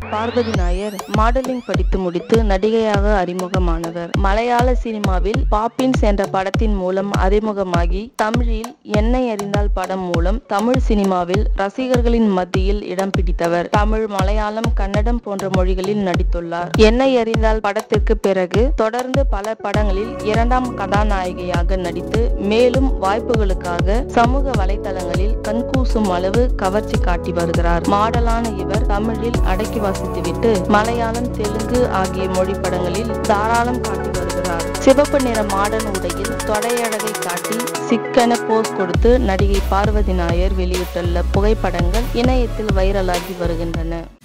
Parvati Nair modelling படித்து முடித்து நடிகையாக அறிமுகமானவர் மலையாள சினிமாவில் பாப்பின்ஸ் என்ற படத்தின் மூலம் அறிமுகமாகி தமிழில் என்னை அறிந்தால் படம் மூலம் தமிழ் சினிமாவில் ரசிகர்களின் மத்தியில் இடம் பிடித்தவர் தமிழ் மலையாளம் கன்னடம் போன்ற மொழிகளில் நடித்துள்ளார் என்னை அறிந்தால் படத்திற்கு பிறகு தொடர்ந்து பல படங்களில் இரண்டாம் கதாநாயகியாக நடித்து மேலும் வாய்ப்புகளுக்காக சமூக வலைதளங்களில் கண்கூசும் அளவு கவர்ச்சி காட்டி வருகிறார் மாடலான இவர் தமிழில் அடக்கி வாசித்துவிட்டு மலையாளம் தெலுங்கு ஆகிய மொழி படங்களில் தாராளம் காட்டி வருகிறார் சிவப்பு நிற மாடர்ன் உடையில் தொடையழகை காட்டி சிக்கன போஸ் கொடுத்து நடிகை பார்வதி நாயர் வெளியிட்டுள்ள புகைப்படங்கள் இணையத்தில் வைரலாகி வருகின்றன